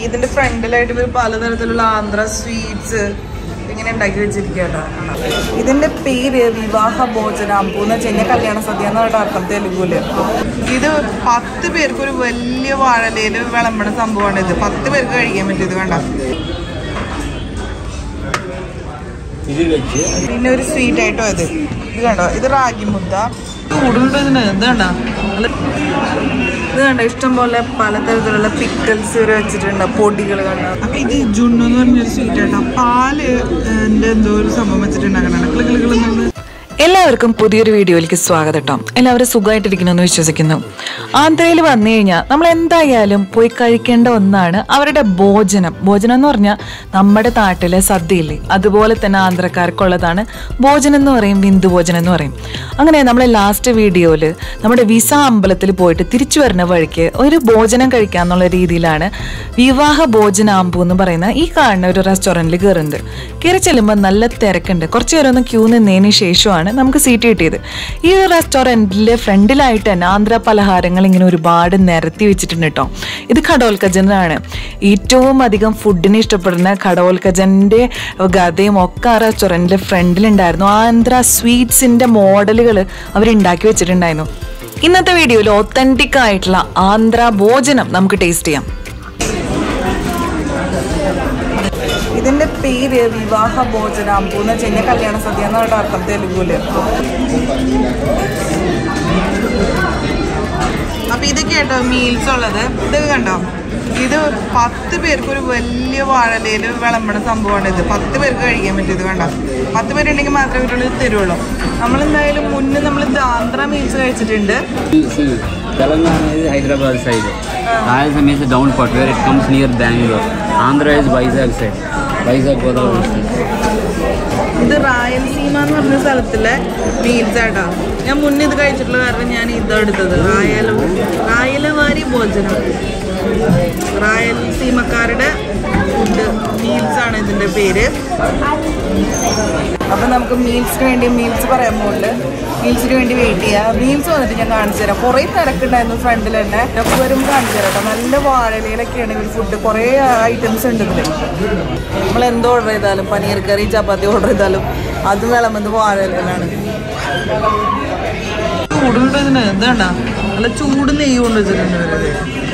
ഇതിന്റെ ഫ്രണ്ടിലായിട്ട് ഇവർ പലതരത്തിലുള്ള ആന്ധ്ര സ്വീറ്റ്സ് ഇങ്ങനെ ഉണ്ടാക്കി വെച്ചിരിക്കുകയാണ് ഇതിന്റെ പേര് വിവാഹ ഭോജനാമ്പൂ എന്ന് വെച്ച് കഴിഞ്ഞാൽ കല്യാണ സദ്യ എന്നാണ് അർത്ഥം തെലുഗുല് ഇത് പത്ത് പേർക്ക് ഒരു വലിയ വാഴലയില് വിളമ്പണ സംഭവമാണ് ഇത് പത്ത് പേർക്ക് കഴിക്കാൻ പറ്റും ഇത് വേണ്ട ഇത് വെച്ച് പിന്നെ ഒരു സ്വീറ്റ് ആയിട്ടോ ഇത് ഇത് കണ്ടോ ഇത് റാഗി മുദ്ദ ചൂടുണ്ട് ഇതിന് ഇത് കണ്ട ഇത് കണ്ട ഇഷ്ടം പോലെ പലതരത്തിലുള്ള പിക്കിൾസ് ഇവർ വെച്ചിട്ടുണ്ട് പൊടികൾ കണ്ട അപ്പൊ ഇത് ജുണ്ണു എന്ന് പറഞ്ഞൊരു സ്വീറ്റ് ആട്ടോ പാല് ന്റെ എന്തോ ഒരു സംഭവം വെച്ചിട്ടുണ്ടാക്കണം കിളി കിളി കിളി എല്ലാവർക്കും പുതിയൊരു വീഡിയോയിലേക്ക് സ്വാഗതം കേട്ടോ എല്ലാവരും സുഖമായിട്ടിരിക്കണമെന്ന് വിശ്വസിക്കുന്നു ആന്ധ്രയിൽ വന്നു കഴിഞ്ഞാൽ നമ്മൾ എന്തായാലും പോയി കഴിക്കേണ്ട ഒന്നാണ് അവരുടെ ഭോജനം ഭോജനം എന്ന് പറഞ്ഞാൽ നമ്മുടെ നാട്ടിലെ സദ്യയില്ലേ അതുപോലെ തന്നെ ആന്ധ്രക്കാർക്കുള്ളതാണ് ഭോജനം എന്ന് പറയും ബിന്ദു ഭോജനം എന്ന് പറയും അങ്ങനെ നമ്മൾ ലാസ്റ്റ് വീഡിയോയിൽ നമ്മുടെ വിസ അമ്പലത്തിൽ പോയിട്ട് തിരിച്ചു വരുന്ന വഴിക്ക് ഒരു ഭോജനം കഴിക്കാന്നുള്ള രീതിയിലാണ് വിവാഹ ഭോജനാമ്പു എന്ന് പറയുന്ന ഈ കാണുന്ന ഒരു റെസ്റ്റോറൻറ്റിൽ കയറുന്നത് കയറി ചെല്ലുമ്പോൾ നല്ല തിരക്കുണ്ട് കുറച്ച് നേരം ഒന്ന് ക്യൂ നിന്നതിന് ശേഷമാണ് നമുക്ക് സീറ്റ് കിട്ടിയത് ഈ ഒരു റെസ്റ്റോറൻറ്റിലെ ഫ്രണ്ടിലായിട്ട് തന്നെ ആന്ധ്ര പലഹാരങ്ങൾ ഇങ്ങനെ ഒരുപാട് നിരത്തി വെച്ചിട്ടുണ്ട് കേട്ടോ ഇത് ഖഡോൽക്കജനാണ് ഏറ്റവും അധികം ഫുഡിനെ ഇഷ്ടപ്പെടുന്ന ഖഡോൽക്കജൻ്റെ ഗതയും ഒക്കെ ആ റെസ്റ്റോറൻറ്റിലെ ഫ്രണ്ടിലുണ്ടായിരുന്നു ആന്ധ്ര സ്വീറ്റ്സിൻ്റെ മോഡലുകൾ അവരുണ്ടാക്കി വെച്ചിട്ടുണ്ടായിരുന്നു ഇന്നത്തെ വീഡിയോയിൽ ഒത്തൻറ്റിക് ആയിട്ടുള്ള ആന്ധ്ര ഭോജനം നമുക്ക് ടേസ്റ്റ് ചെയ്യാം ഇതിന്റെ പേര് വിവാഹ ഭോജനാമ്പൂ എന്ന് വെച്ച് കഴിഞ്ഞാൽ കല്യാണ സദ്യ എന്നാണ് അർത്ഥം തെലുഗുല് അപ്പൊ ഇത് കേട്ടോ മീൽസ് ഉള്ളത് ഇതൊക്കെ കണ്ടോ ഇത് പത്ത് പേർക്ക് ഒരു വലിയ വാഴലയില് വിളമ്പണ സംഭവമാണ് ഇത് പത്ത് പേർക്ക് കഴിക്കാൻ പറ്റും ഇത് കണ്ടോ പത്ത് പേരുണ്ടെങ്കിൽ മാത്രമേ ഇവരുള്ളത് തരുള്ളൂ നമ്മൾ എന്തായാലും മുന്നേ നമ്മൾ ആന്ധ്ര മീൽസ് കഴിച്ചിട്ടുണ്ട് See, Telangana is Hyderabad side. Rayalaseema is down part where it comes near Bangalore. Andhra is Vizag side. Vizag Godavari side. ഇത് റായലസീമ എന്ന് പറഞ്ഞ സ്ഥലത്തിലെ മീൽസ് ആട്ടോ ഞാൻ മുന്നേ ഇത് കഴിച്ചിട്ടുള്ള കാരണം ഞാൻ ഇതാ എടുത്തത് റായല റായലവാരി ഭോജനം റായലസീമക്കാരുടെ ഫുഡ് മീൽസ് ആണ് ഇതിന്റെ പേര് അപ്പൊ നമുക്ക് മീൽസിന് വേണ്ടി മീൽസ് പറയാൻ പോകുന്നുണ്ട് മീൽസിന് വേണ്ടി വെയിറ്റ് ചെയ്യാം മീൽസ് വന്നിട്ട് ഞാൻ കാണിച്ചു തരാം കുറേ തിരക്കുണ്ടായിരുന്നു ഫ്രണ്ടിൽ തന്നെ ഒക്കെ വരുമ്പോൾ കാണിച്ചു തരാം കേട്ടോ നല്ല വാഴലയിലൊക്കെയാണ് ഇവർ ഫുഡ് കുറേ ഐറ്റംസ് ഉണ്ട് ഇതിൽ നമ്മൾ എന്ത് ഓർഡർ ചെയ്താലും പനീർ കറി ചപ്പാത്തി ഓർഡർ ചെയ്താലും അത് വിളമ്പത് വാഴയിലാണ് ചൂടുണ്ട് ഇതിന് ഇതണ്ട നല്ല ചൂട് നെയ്യ് കൊണ്ട് വെച്ചിട്ടുണ്ട് ഇവരത്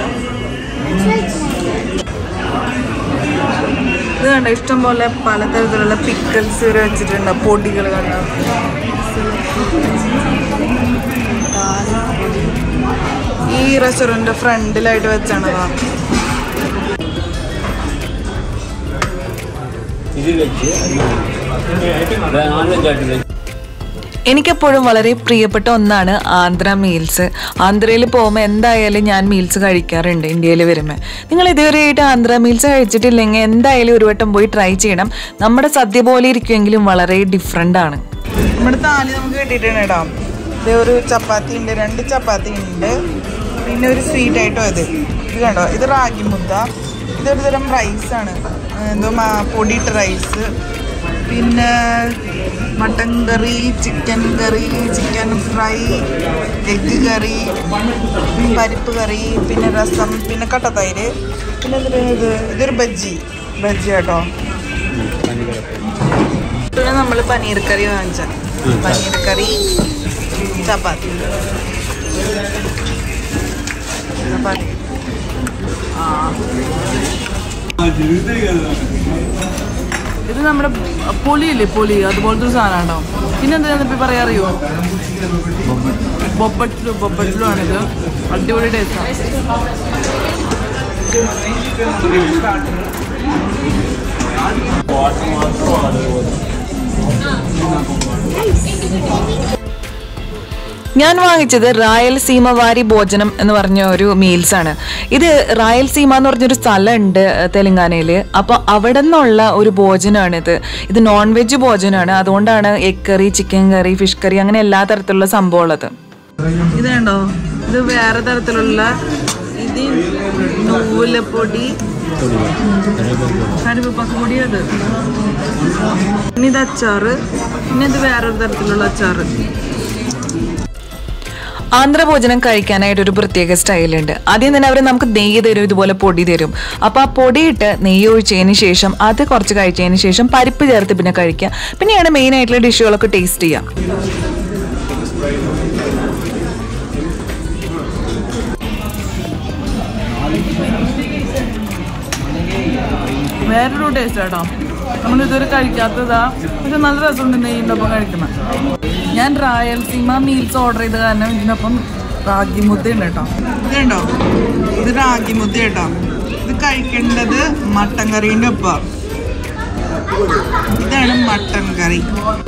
ഇത് കണ്ട ഇഷ്ടം പോലെ പലതരത്തിലുള്ള പിക്കിൾസ് ഇവർ വെച്ചിട്ടുണ്ട് പൊടികൾ കണ്ട ഈ റെസ്റ്റോറൻറ്റ് ഫ്രണ്ടിലായിട്ട് വെച്ചാണതാ ഇത് വെച്ച് നോൺ വെജ് ആയിട്ട് വെച്ച് എനിക്കെപ്പോഴും വളരെ പ്രിയപ്പെട്ട ഒന്നാണ് ആന്ധ്ര മീൽസ് ആന്ധ്രയിൽ പോകുമ്പോൾ എന്തായാലും ഞാൻ മീൽസ് കഴിക്കാറുണ്ട് ഇന്ത്യയിൽ വരുമ്പോൾ നിങ്ങൾ ഇതുവരെയായിട്ട് ആന്ധ്ര മീൽസ് കഴിച്ചിട്ടില്ലെങ്കിൽ എന്തായാലും ഒരു വട്ടം പോയി ട്രൈ ചെയ്യണം നമ്മുടെ സദ്യ പോലെ ഇരിക്കുമെങ്കിലും വളരെ ഡിഫറെൻ്റ് ആണ് നമ്മുടെ താലി നമുക്ക് കിട്ടിയിട്ടുണ്ട് കേട്ടോ ഇത് ഒരു ചപ്പാത്തി ഉണ്ട് രണ്ട് ചപ്പാത്തി ഉണ്ട് പിന്നെ ഒരു സ്വീറ്റ് ആയിട്ടോ ഇത് ഇത് കണ്ടോ ഇത് റാഗി മുദ്ദ ഇതൊരു തരം റൈസാണ് എന്തോ മാ- പൊടിയിട്ട റൈസ് പിന്നെ mutton curry chicken curry chicken fry egg curry പരിപ്പ് കറി പിന്നെ രസം പിന്നെ കട്ടത്തൈര് പിന്നെ എന്തിനാ ഇത് ഇതൊരു ബജ്ജി ബജ്ജി കേട്ടോ പിന്നെ നമ്മൾ പനീർ കറി വാങ്ങിച്ച പനീർ കറി ചപ്പാത്തി ചപ്പാത്തി ആ. ഇത് നമ്മുടെ പൊളിയില്ലേ പൊളി അതുപോലത്തെ ഒരു സാധനം കേട്ടോ പിന്നെ എന്താ ഇപ്പൊ പറയാ അറിയോ ബൊബട്ടിലു ബൊബട്ടിലു ആണിത് അടിപൊളി ടേസ്റ്റാണ് ഞാൻ വാങ്ങിച്ചത് റായൽസീമ വാരി ഭോജനം എന്ന് പറഞ്ഞ ഒരു മീൽസ് ആണ് ഇത് റായൽസീമ എന്ന് പറഞ്ഞൊരു സ്ഥലമുണ്ട് തെലങ്കാനയിൽ അപ്പോൾ അവിടെ നിന്നുള്ള ഒരു ഭോജനമാണിത് ഇത് നോൺ വെജ് ഭോജനമാണ് അതുകൊണ്ടാണ് egg curry chicken curry fish curry അങ്ങനെ എല്ലാ തരത്തിലുള്ള സംഭവം ഉള്ളത് ഇത് കണ്ടോ ഇത് വേറെ തരത്തിലുള്ള ഇത് നൂലപ്പൊടി കരുവേപ്പൊക്കെ പൊടി അത് പിന്നെ ഇത് അച്ചാറ് പിന്നെ ഇത് വേറൊരു തരത്തിലുള്ള അച്ചാറ് ആന്ധ്രഭോജനം കഴിക്കാനായിട്ട് ഒരു പ്രത്യേക സ്റ്റൈലുണ്ട് ആദ്യം തന്നെ അവർ നമുക്ക് നെയ്യ് തരും ഇതുപോലെ പൊടി തരും അപ്പോൾ ആ പൊടിയിട്ട് നെയ്യ് ഒഴിച്ചതിന് ശേഷം അത് കുറച്ച് കഴിച്ചതിന് ശേഷം പരിപ്പ് ചേർത്ത് പിന്നെ കഴിക്കുക പിന്നെയാണ് മെയിൻ ആയിട്ടുള്ള ഡിഷുകളൊക്കെ ടേസ്റ്റ് ചെയ്യുക വേറൊരു ടേസ്റ്റ് കേട്ടോ നമ്മളിതുവരെ കഴിക്കാത്തതാ പക്ഷെ നല്ല രസമുണ്ട് നെയ്യിൻ്റെ ഒപ്പം കഴിക്കുന്നത് ഞാൻ റായൽസീമ മീൽസ് ഓർഡർ ചെയ്ത കാരണം ഇതിനൊപ്പം റാഗി മുദ്ദ ഉണ്ട് കേട്ടോ ഇതുണ്ടോ ഇത് റാഗി മുദ്ദ കേട്ടോ ഇത് കഴിക്കേണ്ടത് മട്ടൻ കറീൻ്റെ ഒപ്പം ഇതാണ് മട്ടൻ കറി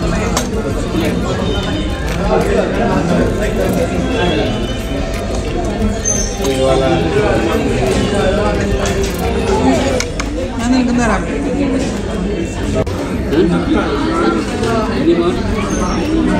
ഞാൻ നിനക്ക് തരാം Any more?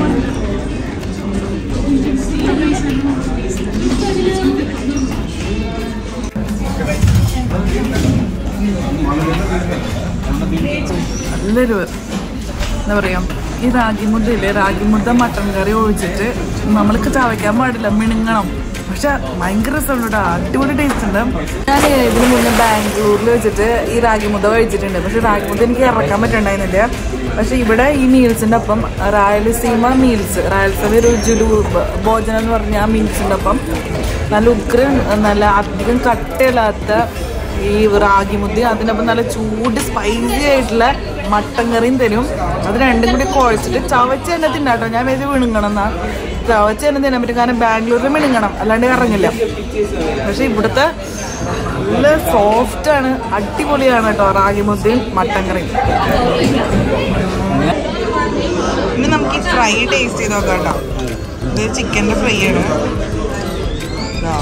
നല്ലൊരു എന്താ പറയാ ഈ റാഗി മുദ്ദയില്ലേ റാഗി മുദ്ദ മട്ടൻ കറി ഒഴിച്ചിട്ട് നമ്മൾക്ക് ചവയ്ക്കാൻ പാടില്ല മിണുങ്ങണം പക്ഷെ ഭയങ്കര രസമുണ്ട് കേട്ടോ അടിപൊളി ടേസ്റ്റ് ഉണ്ട് ഞാൻ ഇതിന് മുന്നേ ബാംഗ്ലൂരിൽ വെച്ചിട്ട് ഈ റാഗി മുദ്ദ കഴിച്ചിട്ടുണ്ട് പക്ഷെ റാഗി മുദ്ദ എനിക്ക് ഇറക്കാൻ പറ്റുണ്ടായിരുന്നില്ല പക്ഷെ ഇവിടെ ഈ മീൽസിൻ്റെ ഒപ്പം റായലസീമ മീൽസ് റായലസീമ ഒരു ജുലു ഭോജനം എന്ന് പറഞ്ഞ ആ മീൽസിൻ്റെ ഒപ്പം നല്ല ഉഗ്രൻ നല്ല അധികം കട്ടയില്ലാത്ത ഈ റാഗി മുദ്ദ അതിനൊപ്പം നല്ല ചൂട് സ്പൈസി ആയിട്ടുള്ള മട്ടൻ കറിയും തരും അത് രണ്ടും കൂടി കുഴച്ചിട്ട് ചവച്ച് തന്നെ തിന്നാട്ടോ ഞാൻ വേദി വിണുങ്ങണം എന്നാ ചവച്ച് തന്നെ തിന്നാൻ പറ്റും കാരണം ബാംഗ്ലൂരിൽ മിണുങ്ങണം അല്ലാണ്ട് ഇറങ്ങില്ല പക്ഷെ ഇവിടുത്തെ നല്ല സോഫ്റ്റ് ആണ് അടിപൊളിയാണ് കേട്ടോ റാഗി മുദ്ദയും മട്ടൻ കറിയും ഇനി നമുക്ക് ഈ ഫ്രൈ ടേസ്റ്റ് ചെയ്ത് നോക്കാം കേട്ടോ ഇത് ചിക്കൻ്റെ ഫ്രൈ ആണ് ഇതാ.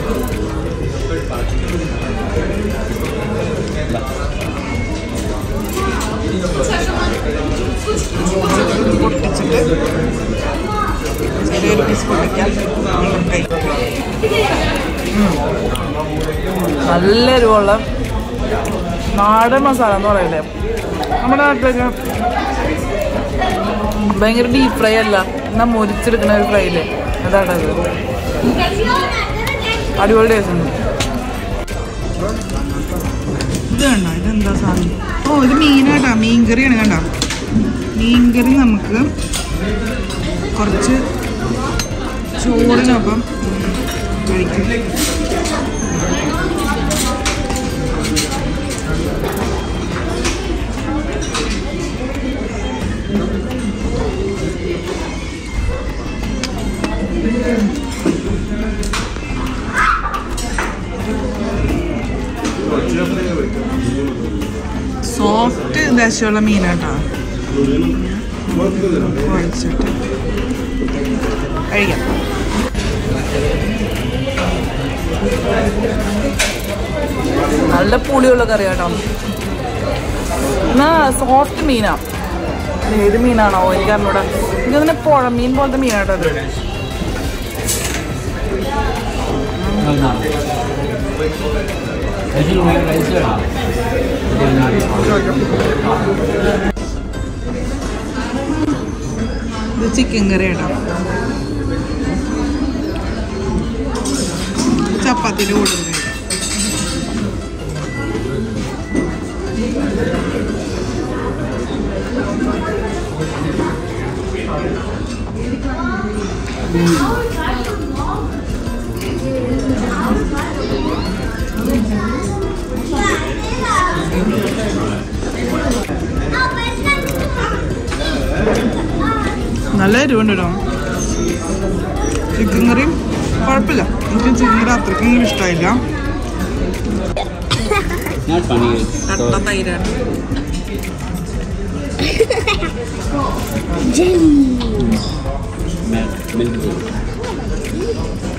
പൊട്ടിച്ചിട്ട് ചെറിയൊരു പീസ് പൊട്ടിക്കാം നമുക്ക് കഴിക്കാം. ഉം. നല്ല എരിവുള്ള നാടൻ മസാല എന്ന് പറയില്ലേ നമ്മുടെ നാട്ടിലൊക്കെ ഭയങ്കര ഡീപ് ഫ്രൈ അല്ല എന്നാൽ മുരിച്ചെടുക്കുന്ന ഒരു ഫ്രൈ ഇല്ലേ അതാണ് അത് അടിപൊളി ടേസ്റ്റ് ഉണ്ട് ഇത് കണ്ടോ ഇതെന്താ സാധനം ഓ ഇത് മീനാട്ടാ മീൻ കറിയാണ് കണ്ടോ മീൻ കറി നമുക്ക് കുറച്ച് ചോറിനൊപ്പം കഴിക്കും സോഫ്റ്റ് ദശയുള്ള മീനാട്ടോ കുഴച്ചിട്ട് കഴിക്കാം നല്ല പുളിയുള്ള കറി കേട്ടോ എന്നാ സോഫ്റ്റ് മീനാ ഇത് ഏത് മീനാണോ എനിക്ക് അറിഞ്ഞൂടാ എനിക്കതിനെ പുഴ മീൻ പോലത്തെ മീനാട്ടോ അത് Actually, we have rice here. ഇത് ചിക്കൻ കറി കേട്ടോ ചപ്പാത്തിൻ്റെ കൂടെ കഴിക്കാം നല്ല എരിവുണ്ട് കേട്ടോ ചിക്കൻ കറിയും കുഴപ്പമില്ല എനിക്ക് ചിക്കൻ കറി അത്രയ്ക്കും ഇഷ്ടമായില്ല Not funny. കട്ട So, തൈരാണ് milk, milk food.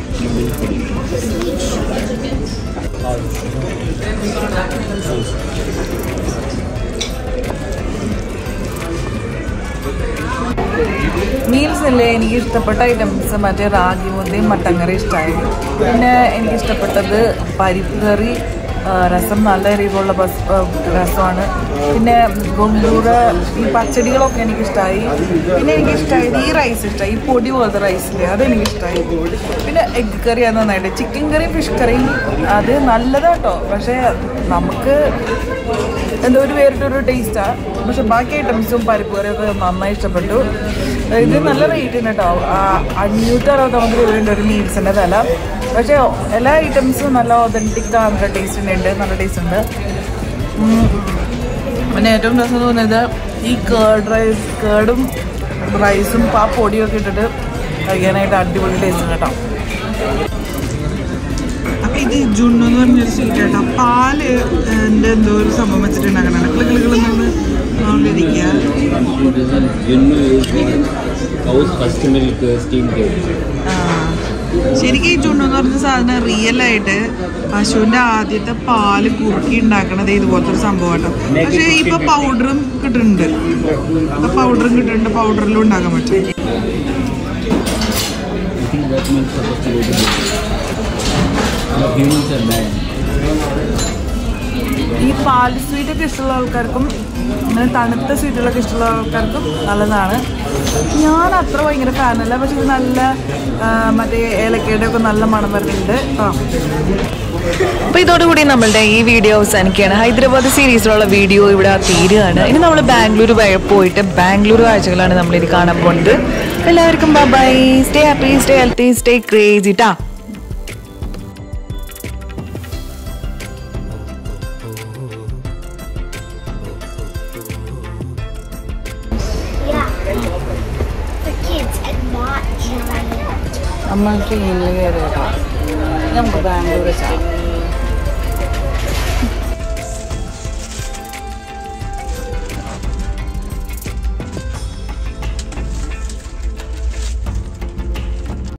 മീൽസ് അല്ലേ എനിക്ക് ഇഷ്ടപ്പെട്ട ഐറ്റംസ് മറ്റേ റാഗി മുദ്ദയും മട്ടൻ കറി ഇഷ്ടമായി പിന്നെ എനിക്ക് ഇഷ്ടപ്പെട്ടത് പരിപ്പ് കറി ആ, രസം നല്ല എരിവുള്ള ബസ് ആ, രസമാണ് പിന്നെ ഗൊണ്ടൂറ് ഈ പച്ചടികളൊക്കെ എനിക്കിഷ്ടമായി പിന്നെ എനിക്കിഷ്ടമായത് ഈ റൈസ് ഇഷ്ടമായി ഈ പൊടി പോലത്തെ റൈസില്ലേ അതെനിക്കിഷ്ടമായി പിന്നെ എഗ് കറി അത് നന്നായിട്ട് ചിക്കൻ കറിയും ഫിഷ് കറിയും അത് നല്ലതാട്ടോ പക്ഷേ നമുക്ക് എന്തോ ഒരു വേറിട്ടൊരു ടേസ്റ്റാണ് പക്ഷെ ബാക്കി ഐറ്റംസും പരിപ്പ് കറിയൊക്കെ നന്നായി ഇഷ്ടപ്പെട്ടു ഇത് നല്ല റേറ്റ് ഉണ്ട് കേട്ടോ അഞ്ഞൂറ്റി അറുപത്തൊമ്പത് രൂപയുണ്ട് ഒരു മീൽസിൻ്റെ വില പക്ഷേ എല്ലാ ഐറ്റംസും നല്ല ഒതൻറ്റിക് ആന്ധ്ര ടേസ്റ്റ് ഉണ്ട് നല്ല ടേസ്റ്റ് ഉണ്ട് ഉം. പിന്നെ ഏറ്റവും രസം തോന്നിയത് ഈ കേർഡ് റൈസ് കേർഡും റൈസും ആ പൊടിയൊക്കെ ഇട്ടിട്ട് കഴിക്കാനായിട്ട് അടിപൊളി ടേസ്റ്റ് ഉണ്ട് കേട്ടോ അപ്പൊ ഇത് ജുണ്ണു എന്ന് പറഞ്ഞൊരു സ്വീറ്റ് കേട്ടോ പാല് എൻ്റെ എന്തോ ഒരു സംഭവം വെച്ചിട്ടുണ്ടാക്കണം കിളുകിളുകളെന്നാണ് നോക്കിയിരിക്കുക Junnu is what cow's first milk steamed cake. ആ. ശരിക്കും ഈ ചുണ്ണു എന്ന് പറഞ്ഞ സാധനം റിയൽ ആയിട്ട് പശുവിന്റെ ആദ്യത്തെ പാല് കുറുക്കി ഉണ്ടാക്കണത് ഇതുപോലത്തെ ഒരു സംഭവം കേട്ടോ പക്ഷെ ഇപ്പൊ പൗഡറും കിട്ടുന്നുണ്ട് ഇപ്പൊ പൗഡറും കിട്ടുന്നുണ്ട് പൗഡറിലും ഉണ്ടാക്കാൻ പറ്റും I think that milk supposed to go to milk. But humans are bad. ഈ പാൽ സ്വീറ്റ് ഒക്കെ ഇഷ്ടമുള്ള ആൾക്കാർക്കും അങ്ങനെ തണുത്ത സ്വീറ്റുകളൊക്കെ ഇഷ്ടമുള്ള ആൾക്കാർക്കും നല്ലതാണ് ഞാൻ അത്ര ഭയങ്കര ഫാനല്ല പക്ഷെ ഇത് നല്ല ആ, മറ്റേ ഏലക്കയുടെ ഒക്കെ നല്ല മണം വരുന്നുണ്ട് ആ അപ്പോൾ ഇതോടുകൂടി നമ്മളുടെ ഈ വീഡിയോ അവസാനിക്കുകയാണ് ഹൈദരാബാദ് സീരീസിലുള്ള വീഡിയോ ഇവിടെ തീരുകയാണ് ഇനി നമ്മൾ ബാംഗ്ലൂർ വഴി പോയിട്ട് ബാംഗ്ലൂർ കാഴ്ചകളാണ് നമ്മൾ ഇനി കാണാൻ പോകുന്നത് എല്ലാവർക്കും bye stay happy stay healthy stay crazy ടാ Yeah. For kids and not giant. നമ്മൾ ട്രെയിനിൽ കയറി കേട്ടോ നമുക്ക് ബാംഗ്ലൂർ വെച്ചാൽ